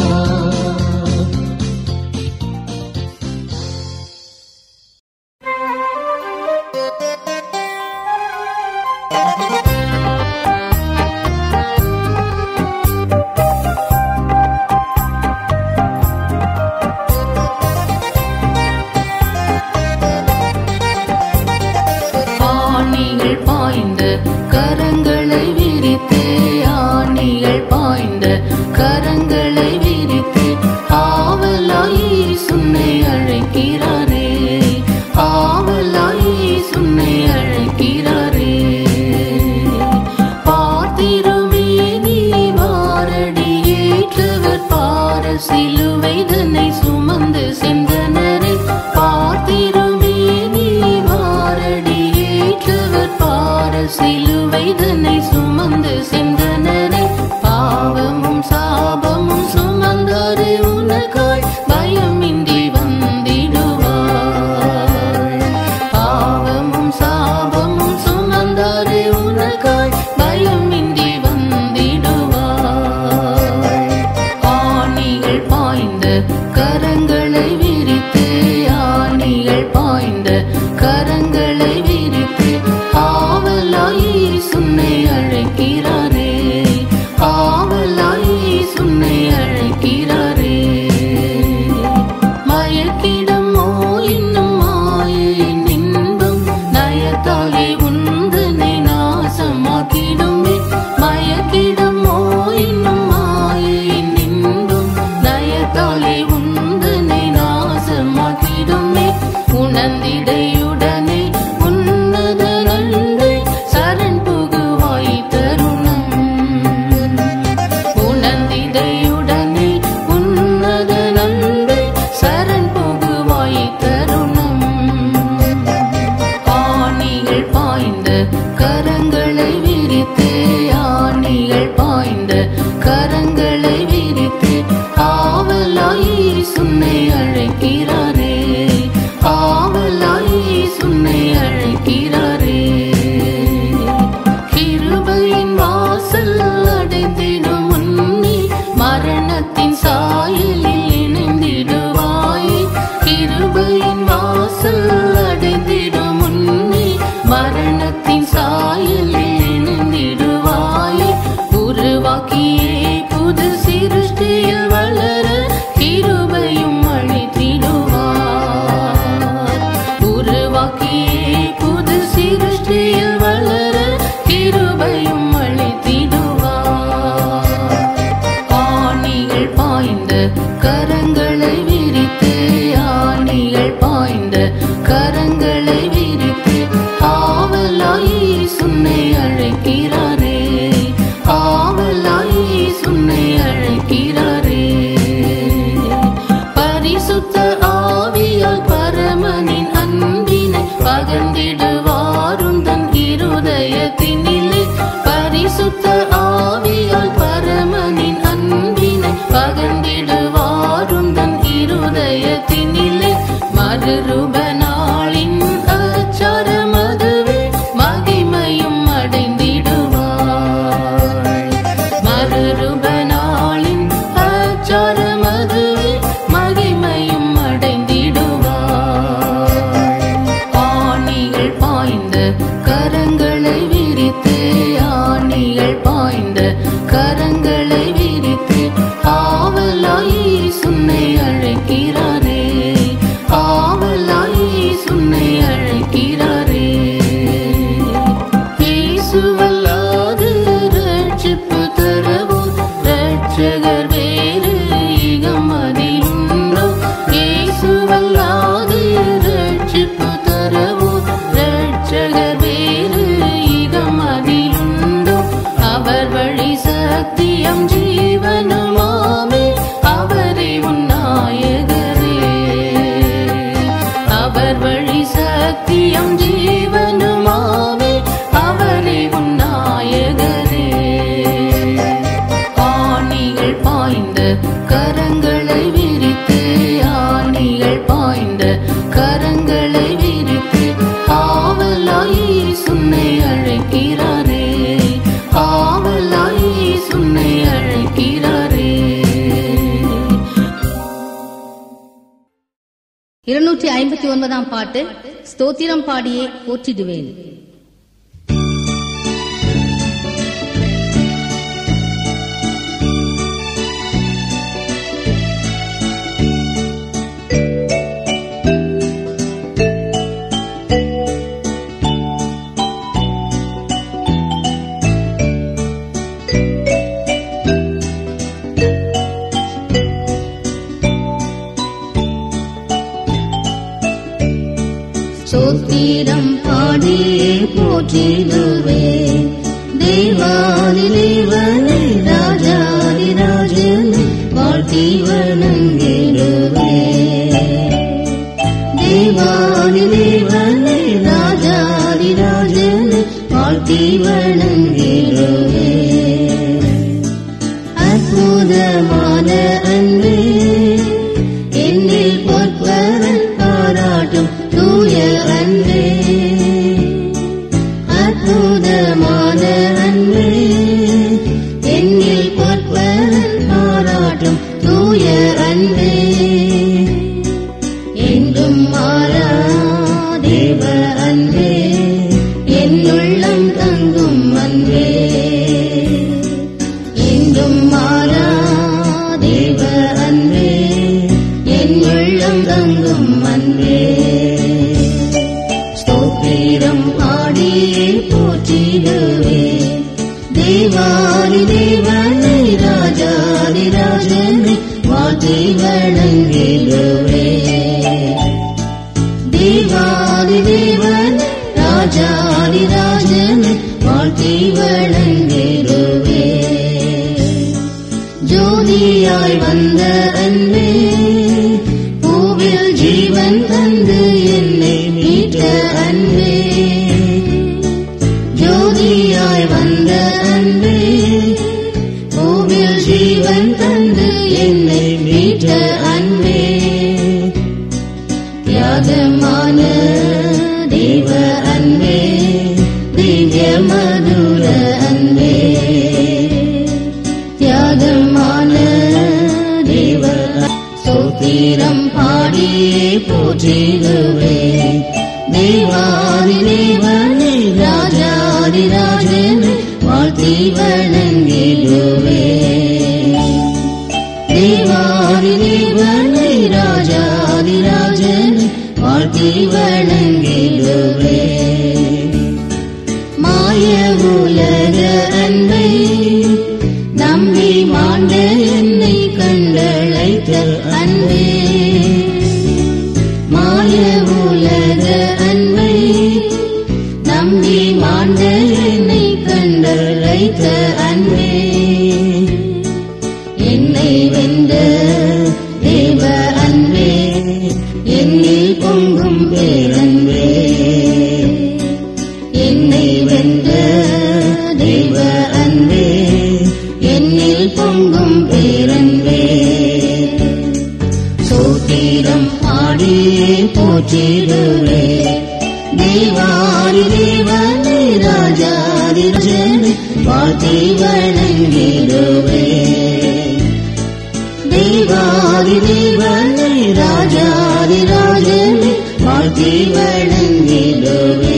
ஆணிகள் பாய்ந்த கரங்களை விரித்து ஆணிகள் பாய்ந்த கரங்களை விரித்து ஆவலாயி சுன்னை அழைக்கிறாரே ஆவலாயி சுன்னை அழைக்கிறாரே பார்த்திருமே நீ வாரடி ஏற்றவர் பார சிலுவை தன்னை சுமந்து சென்றனரே பார்த்திருமே நீ வாரடி ஏற்றவர் பார சிலுவை தன்னை சுமந்து சென்றனரே பாவமும் சாபமும் சுமந்தாரே உனக்காய் பயமின்றி வந்திடுவார் பாவமும் சாபமும் சுமந்தாரே உனக்காய் மரணத்தின் சாயலில் இணைந்திடுவாயே கிருபையின் வாசல் அடைந்திடும் முன்னே மரணத்தின் சாயலில் இணைந்திடுவாயே உருவாக்கியே புது சிருஷ்டியில் வளர கிருபையும் அளித்திடுவார் உருவாக்கியே புது சிருஷ்டியில் வளர கிருபையும் அளித்திடுவார் ஆணிகள் பாய்ந்த கரங்களை விரித்து ஆணிகள் பாய்ந்த கரங்களை விரித்து ஆவலாய் சுன்னை அழைக்கிறாரே ஆவலாய் சுன்னை அழைக்கிறாரே பரிசுத்த ஆவியால் பரமனின் அன்பினை பகர்ந்திடுவாரும் தன் இருதயத்தினிலே பரிசுத்த ஆவியால் பரமனின் அன்பினை பகர்ந்திடுவாரும் தன் இருதயத்தினிலே மறுரூப நாளின் அச்சாரமதுவே மகிமையும் அடைந்திடுவார் மறுரூப நாளின் அச்சாரமதுவே மகிமையும் அடைந்திடுவார் ஆணிகள் பாய்ந்த கரங்களை விரித்து ஆணிகள் பாய்ந்த கரங்களை விரித்து ஆவலாய் சுன்னை அழைக்கிறாரே ஆவலாய் சுன்னை அழைக்கிறாரே இயேசுவல்லாது ரட்சிப்பு தரவோ ரட்சகர் வேறு ஈகம் அதிலுண்டோ இயேசுவல்லாது ரட்சிப்பு தரவோ ரட்சகர் வேறு ஈகம் அதிலுண்டோ அவர் வழி சத்தியம் ஜீவனுமாமே அவரே உன்னாயகரே அவர் வழி சத்தியம் ஜீவனுமாவே அவரே உன்னாயகரே ஆணிகள் பாய்ந்த கரங்களை விரித்து ஆணிகள் பாய்ந்த கரங்களை விரித்து ஆவலாய் சுன்னை அழைக்கிறாரே ஆவலாய் சுன்னை அழைக்கிறாரே இருநூற்றி ஐம்பத்தி ஒன்பதாம் பாட்டு ஸ்தோத்திரம் பாடியே போற்றிடுவேன் சோத்திரம் பாடியே போற்றிடுவேன் தேவாதி தேவனை ராஜாதி ராஜனை வாழ்த்தி வணங்கிடுவேன் தேவாதி தேவனை ராஜாதி ராஜனை வாழ்த்தி வணங்கிடுவேன் அற்புதமான அன்பே என்னில் பொற்பரன் பாராட்டும் தூய அன்பே அற்புதமான அன்பே என்னில் பொற்பரன் பாராட்டும் தூய அன்பே என்றும் மாறா தேவ அன்பே என்னுள்ளம் தங்கும் அன்பே என்றும் மாறா தேவ அன்பே என் உள்ளம் தங்கும் அன்பே ஸ்தோத்திரம் பாடியே போற்றிடுவே தேவாதி தேவனை ராஜாதி ராஜனை வாழ்த்தி வணங்கிடுவே தேவாதி தேவன் ராஜாதி ராஜனை வாழ்த்தி வணங்கிடுவே ஜோதியாய் வந்த அன்பே பூவில் ஜீவன் தந்து என்னை மீட்ட அன்பே ஜோதியாய் வந்த அன்பே பூவில் ஜீவன் தந்து என்னை மீட்ட அன்பே தியாகமான தேவ அன்பே திவ்ய மதுர அன்பே தியாகமான ஸ்தோத்திரம் பாடியே போற்றிடுவே தேவாதி தேவனே ராஜாதி ராஜனே வாழ்த்தி வணங்கிடுவே தேவாதி தேவனை ராஜாதி ராஜனை வாழ்த்தி வணங்கிடுவே மாய உலக அன்பை நம்பி மாண்ட என்னை கண்டழைத்த அன்பே மாய உலக அன்பை நம்பி மாண்ட என்னை கண்டழைத்த அன்பே என்னை வென்ற தேவ அன்பே என்னில் பொங்கும் பேரன்பே என்னை வென்ற தேவ அன்பே என்னில் பொங்கும் பேரன்பே சோத்திரம் பாடியே போற்றிடுவே தேவாரி தேவனே ராஜாதி ராஜனே வாழ்த்தி வணங்கிடுவே தேவாதி தேவனே ராஜாதி ராஜனே வாழ்த்தி வணங்கிடுவே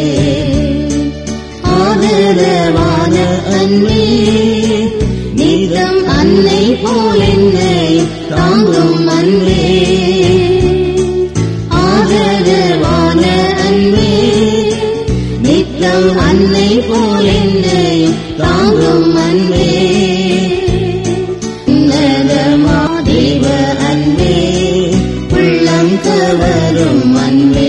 ஆதரவான அன்பே நீதம் அன்னை போல் என்னை தாங்கும் அன்பே ஆதரவான அன்பே நித்தம் அன்னை போல் என்னை தாங்கும் அன்பே உன்னதமா தேவ அன்பே உள்ளம் கவரும் அன்பே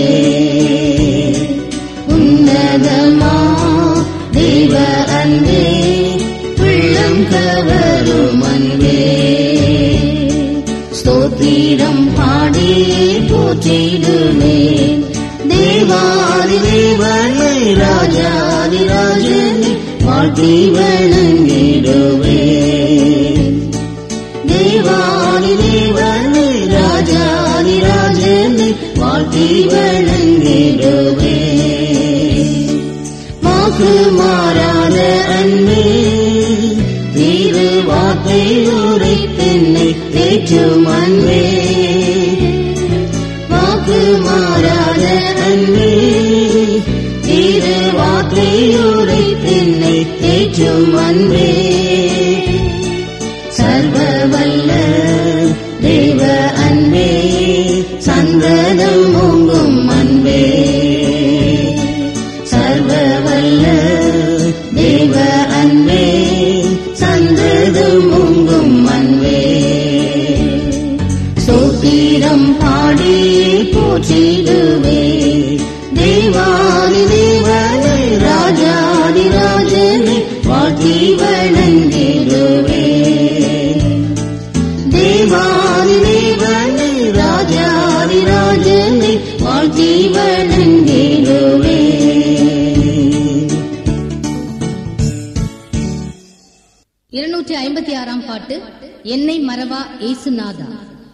உன்னதமா தேவ அன்பே உள்ளம் கவரும் அன்பே ஸ்தோத்திரம் பாடியே போற்றிடுவே தேவாதி தேவனை ராஜாதி ராஜனை வாழ்த்தி வணங்கிடுவே தேவாதி தேவனை ராஜாதி ராஜனை வாழ்த்தி வணங்கிடுவே வாக்கு மாறாத அன்பே தீரு வார்த்தை உரைத்தென்னை தேற்றும் அன்பே வாக்கு மாறாத அன்பே தீரு வார்த்தை உரைத்தென்னை தேற்றும் அன்பே சர்வ வல்ல தேவ அன்பே சந்தனம் ஓங்கும் அன்பே சர்வ வல்ல தேவ அன்பே சந்ததம் ஓங்கும் அன்பே சோத்திரம் பாடி போற்றிடுவே தேவாதி தேவனை ராஜாதி ராஜனை வாழ்த்தி வணங்கிடுவே தேவாதி தேவனை ராஜாதி ராஜனை வாழ்த்தி வணங்கிடுவே இருநூற்றி ஐம்பத்தி ஆறாம் பாட்டு என்னை மறவா ஏசுநாதா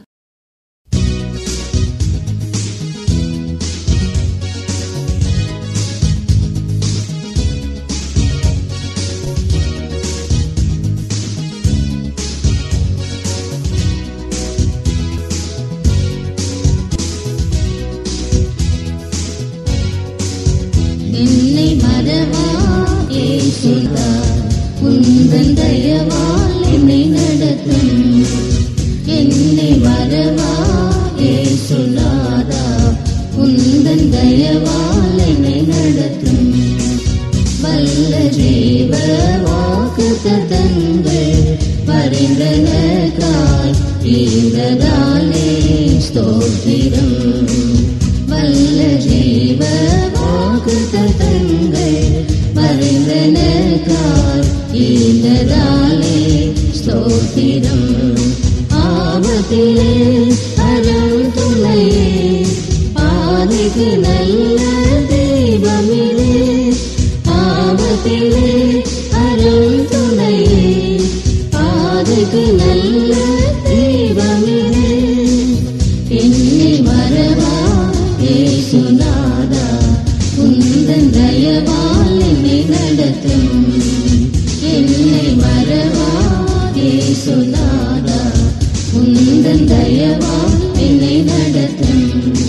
என்னை மறவா ஏசுதா உந்தன் தயவால் என்னை நடத்தும் என்னை மறவா ஏசுநாதா உந்தன் தயவால் என்னை நடத்தும் வல்ல ஜீவ வாக்கு தத்தங்கள் பரிந்தனக்காய் ஈந்ததாலே ஸ்தோத்திரம் வல்ல ஜீவ வாக்கு தத்தங்கள் பரிந்தனக்காய் ஈந்ததாலே ஸ்தோத்திரம் ஆபத்திலே அருள் துணையே பாதைக்கு நல்ல தெய்வமிலே ஆபத்திலே அருள் துணையே பாதைக்கு நல்ல தெய்வமிலே என்னை மறவா ஏசுநாதா உந்தன் தயவால் என்னை நடத்தும் என்னை மறவா ஏசுநாதா உந்தன் தயவா என்னை நடத்தும்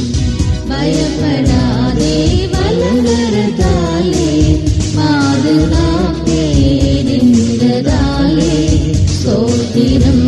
பயப்படாதே வல்லங்கரத்தாலே பாதுகாப்பே நின்றதாலே சோத்திரம்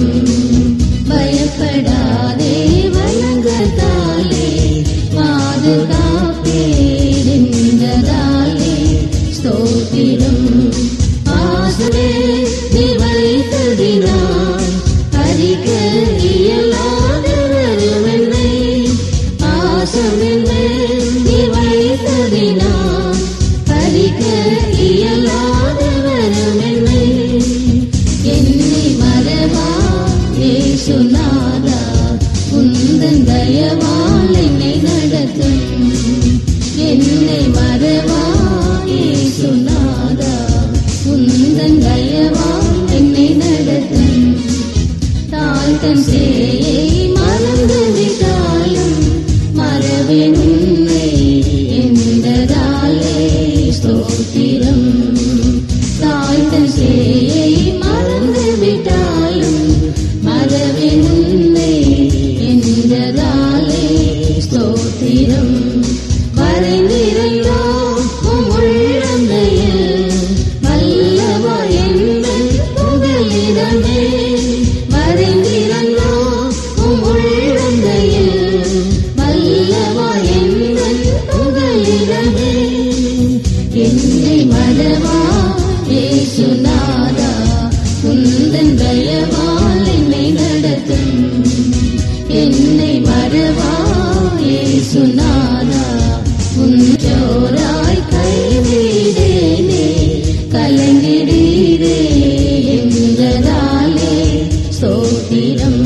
பயப்படாதே வல்லங்கத்தாலே பாதுகாப்பே நின்றதாலே ஸ்தோத்திரம் ஆசனே நீ வைத்ததினால் பறிக்க இயலாத வருவனை ஆசமென்னை நீ வைத்ததினால் பறிக்க இயலாத வருவனை என்னை மறவா ஏசுநாதா உந்தன் தயவால் என்னை நடத்தும் என்னை மறவா ஏசுநாதா உந்தன் தயவால் என்னை நடத்தும் தாழ்த்தன் சேயை மறந்து விட்டாலும் மறவேன் உன்னை என்றதாலே ஸ்தோத்திரம் தாழ்த்தன் சேயை மறந்து விட்டாலும் மறவேன் உன்னை என்றதாலே ஸ்தோத்திரம் வரைந்திருந்தோ உம் உள்ளங்கையில் வல்லவா என்பன் புகலிடமே மறைந்திருந்தோ உம் உள்ளங்கையில் வல்லவா என்பன் புகலிடமே என்னை மறவா ஏசுநாதா உந்தன் தயவால் என்னை நடத்தும் என்னை மறவா ஏசுநாதா உஞ்சோராய் கைவிடேனே கலங்கிடீரே என்றதாலே ஸ்தோத்திரம்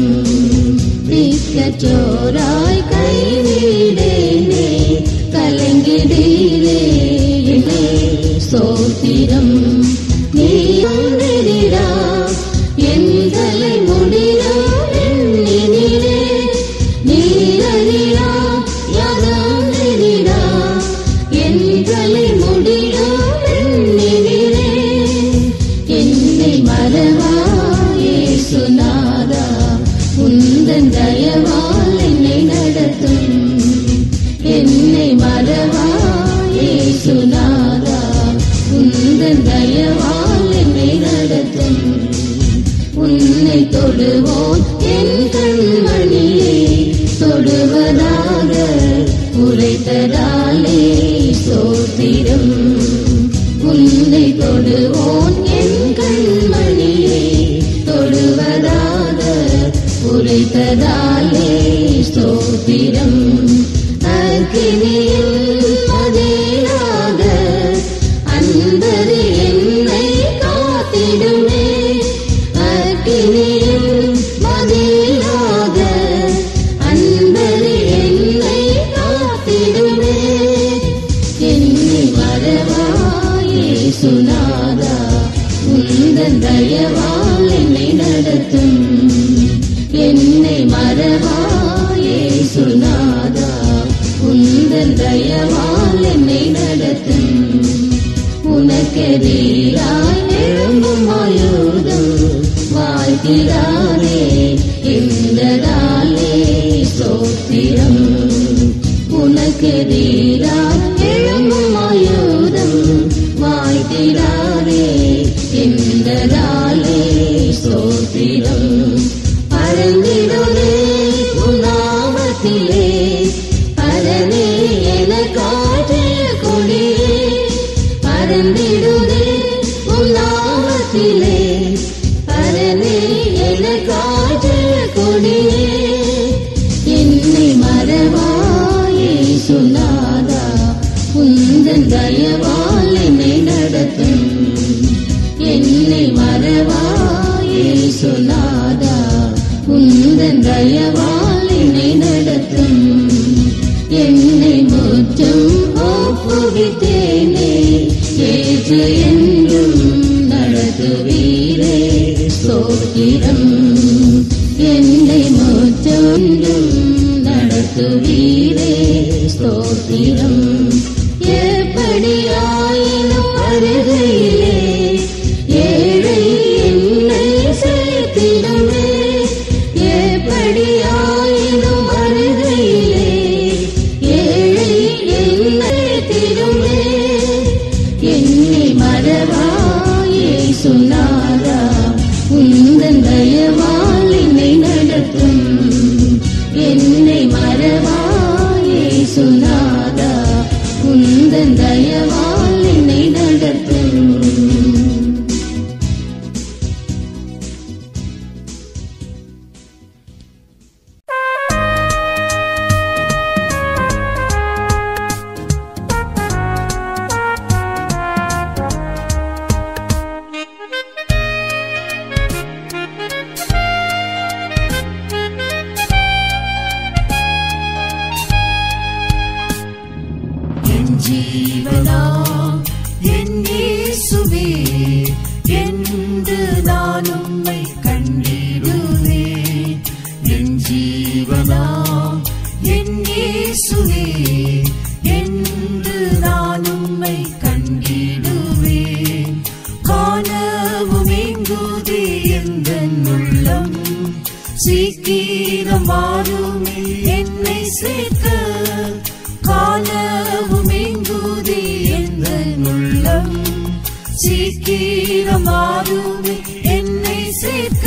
மிக்கச்சோராய் கைவிடேனே கலங்கிடீரே என்னே ஸ்தோத்திரம் நீ ஒன்றிடா என் தலை முடியா எண்ணினீரே நீரனிடா யாதாம் நெறிடா என் தலை முடியா எண்ணினீரே என்னை மறவா ஏசுநாதா உந்தன் தயவால் என்னை நடத்தும் என்னை மறவா ஏசுநாதா உந்தன் தயவால் என்னை நடத்தும் உன்னை தொடுவோம் என் கண்மணியை தொடுவதாக உரைத்ததாலே சோத்திரம் உன்னை தொடுவோம் என் கண்மணியை தொடுவதாக உரைத்ததாலே ஸ்தோத்திரம் அக்கினியில் பதிலாக அன்பது என்னை காத்திடுமே அக்கினியில் பதிலாக அன்பது என்னை காத்திடுமே என்னை மறவாயே சுனாதா உந்தன் தயவால் என்னை நடத்தும் என்னை மறவாயே சுனாதா உந்தன் தயவால் என்னை நடத்தும் உனக்கெதிராய் எழும்பும் ஆயுதம் வாழ்கிறாரே என்றதாலே சோத்திரம் உனக்கெதிராய் எழும்பும் ஆயுதம் வாழ்கிறாரே என்றதாலே சோத்திரம் பறந்திடுதே உன்னாமத்திலே பரனே என காற்றிய கொடியே பறந்திடுதே உன்னாமத்திலே பரனே என காற்றிய கொடியே என்னை மறவாயே சுனாதா உந்தன் தயவால் என்னை நடத்தும் என்னை மறவாயே சுனாதா உந்தன் தயவால் என்னை நடத்தும் என்னை முற்றும் ஒப்புவித்தேனே ஏற்று என்றும் நடத்துவீரே சோத்திரம் என்னை முற்றொன்றும் நடத்துவீரே ஸ்தோத்திரம் எப்படியாயினும் வருகையிலே ஏழை என்னை சேர்த்திடுமே அடியாயினும் வருகையிலே ஏழை என்னை திரும்பே என்னை மறவாயே சொன்னாரா உந்தன் தயவால் என்னை நடத்தும் என்னை மறவாயே சொன்னாரா உந்தன் தயவால் என்னை நடத்தும் என் ஜீவனாம் என் இயேசுவே என்று நான் உம்மை கண்டிடுவேன் என் ஜீவனாம் என் இயேசுவே என்று நான் உம்மை கண்டிடுவேன் காணவும் எங்குதே எந்த உள்ளம் சீக்கிரம் வாருமே என்னை சேர்க்க காணவும் எங்குதே எந்த உள்ளம் சீக்கிரம் வாருமே என்னை சேர்க்க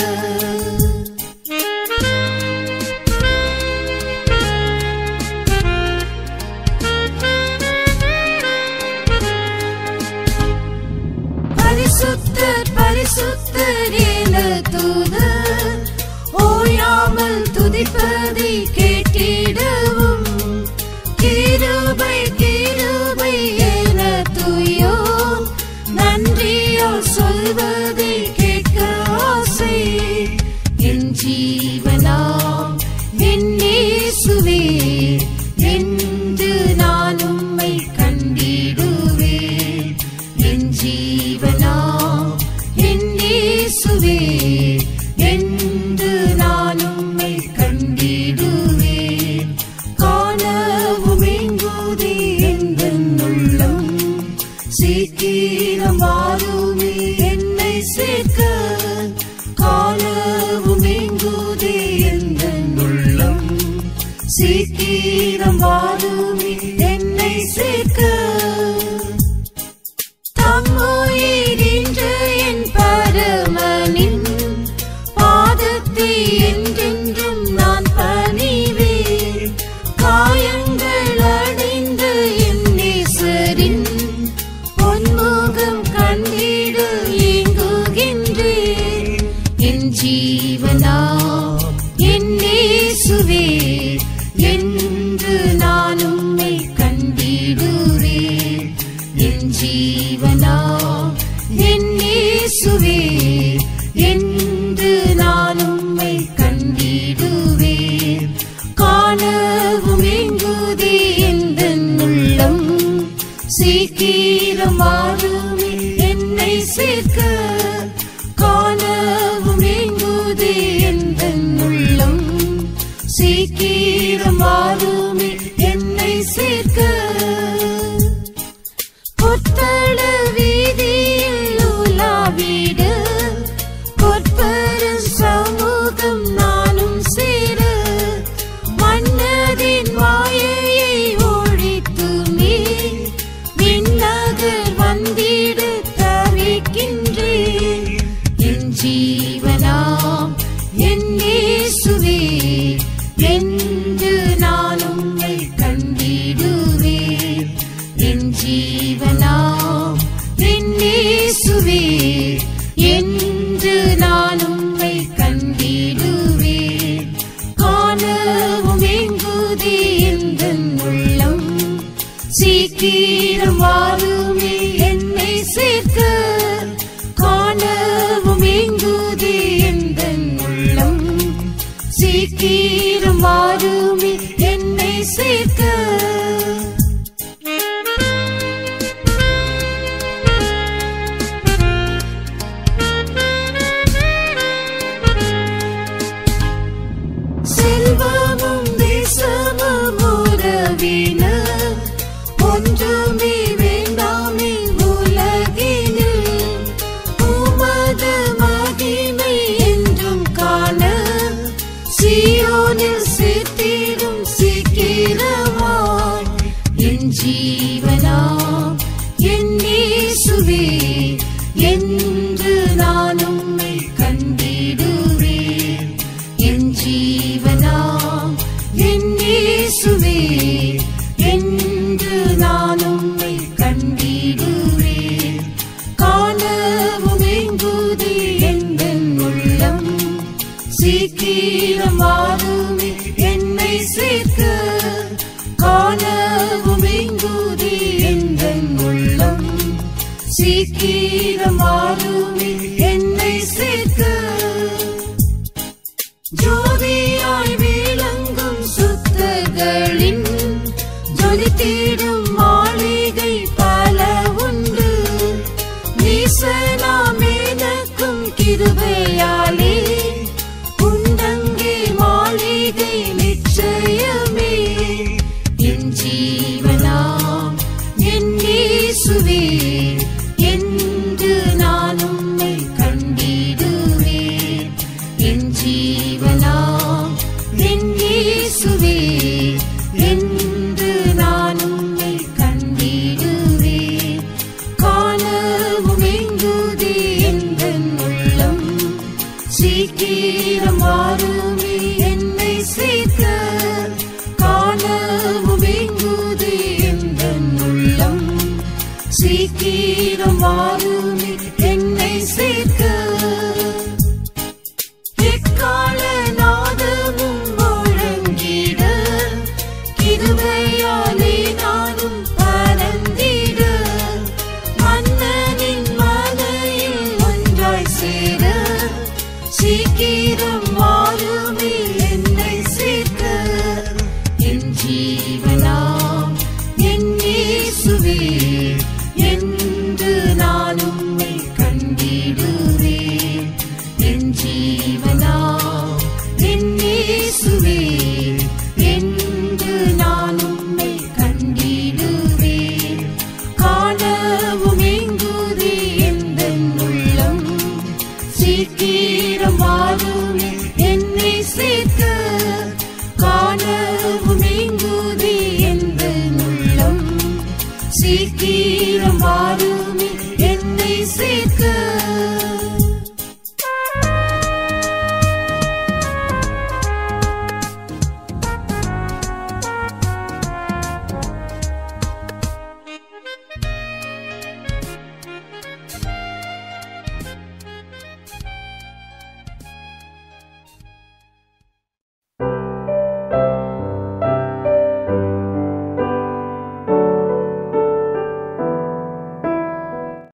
பரிசுத்தர் பரிசுத்தர் என தூதர் ஓயாமல் துதிப்பதை கேட்டிடவும் கிருபை கிருபை என துயோ நன்றியோ சொல்வதை கேட்க ஆசை என் ஜீவனாம் என் இயேசுவே என்று நான் உம்மை கண்டிடுவேன் என் ஜீவனாம் என் இயேசுவே என்று நான் உம்மை கண்டிடுவேன் காணவும் எங்குதே எந்த உள்ளம் சீக்கிரம் வாருமே என்னை சேர்க்க காணவும் எங்குதே எந்த உள்ளம் சீக்கிரம் வாருமே என்னை சேர்க்க தம்முயிரின்ற என் பரமனின் பாதத்தை என்றென்றும் நான் பணிவேன் காயங்கள் அடைந்த என் நேசரின் பொன்முகம் கண்டிட ஏங்குகின்றேன் என் ஜீவனா என் இயேசுவே என்று நான் உம்மை கண்டிடுவேன் என் ஜீவனா என் இயேசுவே என்று நான் உம்மை கண்டிடுவேன் காணவும் எங்குதே எந்த உள்ளம் சீக்கிரம் வாருமே என்னை சேர்க்க காணவும் எங்குதே எந்த உள்ளம் சீக்கிரம் வாருமே என்னை சேர்க்க புத்தள வீதியில் உலாவிட பொற்பரும் சமூகம் நானும் சேர மன்னரின் மாயையை ஒழித்துமே விண்ணகர் வந்திட தவிக்கின்றேன் என் ஜீவனாம் என் இயேசுவே என்று நான் உம்மை கண்டிடுவேன் என் ஜீவனாம் என் இயேசுவே என்று நான் உம்மை கண்டிடுவேன் காணவும் எங்குதே எந்த உள்ளம் சீக்கிரம் வாருமே என்னை சேர்க்க காணவும் எங்குதே எந்த உள்ளம் சீக்கிரம் வாருமே என்னை சேர்க்க செல்வமும் தேசமும் உறவின ஒன்றுமே வேண்டாமே உலகினில் உமது மகிமை என்றும் காண சீ சீக்கிரம் வாருமே என்னை சேர்க்க காணவும் எங்குதி எந்தன் உள்ளம் சீக்கிரம் வாருமே என்னை சேர்க்க